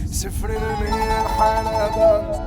صفر المية الحلقة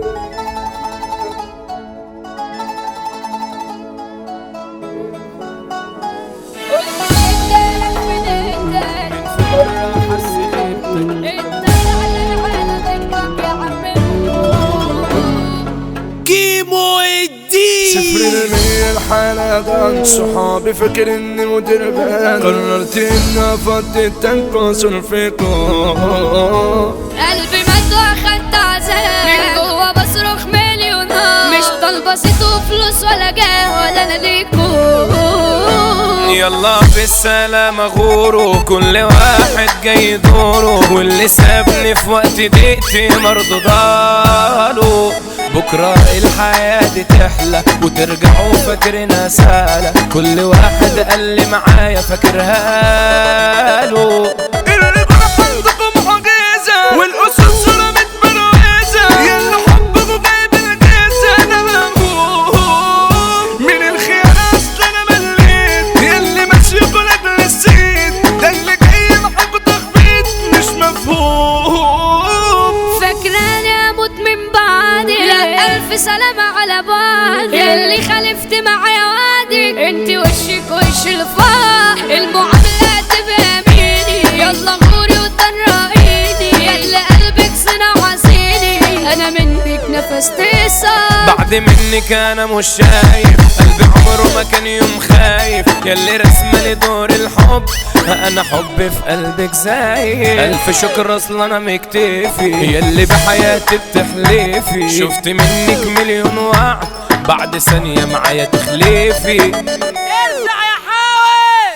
كيمو الدين صفر المية الحلقة صحابي فاكر اني مدير بان قررت اني افضي التنقص فيكم قلبي مات واخدت عذاب من جوا بصرخ مليونات مش طالبة صيت وفلوس ولا جاه ولا انا ليكو يلا بالسلامة غورو كل واحد جاي دوره واللي سابني في وقت ضيقتي مرضو ضاله بكرة الحياة دي تحلى وترجعوا فاكرينها سهلة كل واحد قال لي معايا فاكرها له الرجوع عندكم معجزة والأسود صرمت بالوئزة يلا حبكم جايب الجيزة أنا مهموم من الخيانة أصل أنا مليت ياللي ماشي كل السيد ده اللي جاي معاكوا تخبيط مش مفهوم فاكراني اموت من بعدي لا الف سلامة على بعض اللي خالفت معايا وعدك انت وشك وش الفرح المعاملة تبقى ميني يلا غوري وطرقيني يلا قلبك صنع عصيني انا منك نفست الصعب بعد منك انا مش شايف قلبي عمره ما كان يوم خايف ياللي رسمه لي دور الحب انا حبي في قلبك زايد الف شكر اصلا انا مكتفي ياللي بحياتي بتحلفي شفت منك مليون وعد بعد ثانيه معايا تخلفي ارجع يا حاوي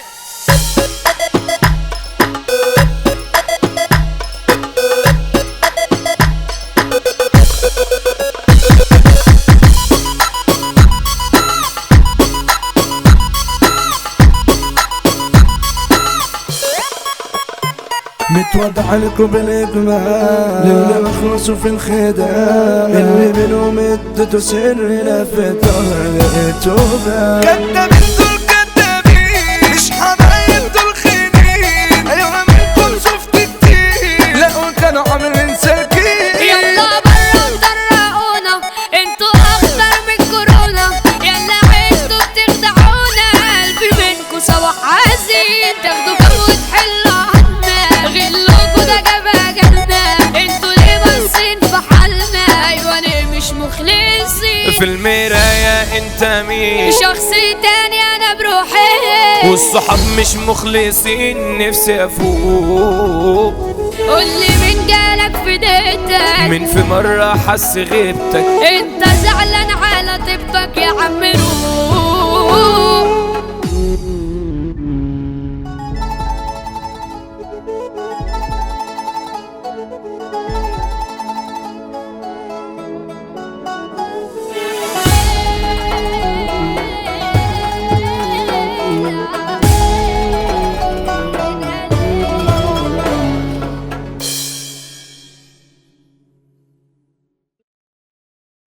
متوضع لكم بالاجمال اللي مخلصوا في الخداع اللي بينهم اديته سر لفته لقيته بان كدابين دول كدابين مش حبايب دول خاينين ايوه منكم شفت كتير لا كانوا عاملين سكين يلا برا وطرقونا انتوا اخطر من كورونا يلا عشتوا بتخدعونا قلبي منكوا سوا حزين تاخدوا كام وتحلوا عنا غلوكوا ده جابها جنة انتوا ليه باصين في حالنا ايوه ليه مش مخلصين في المراية انت مين شخص تاني انا بروحي والصحاب مش مخلصين نفسي افوق قولي مين جالك في ديتك من في مرة حس غيبتك انت زعلان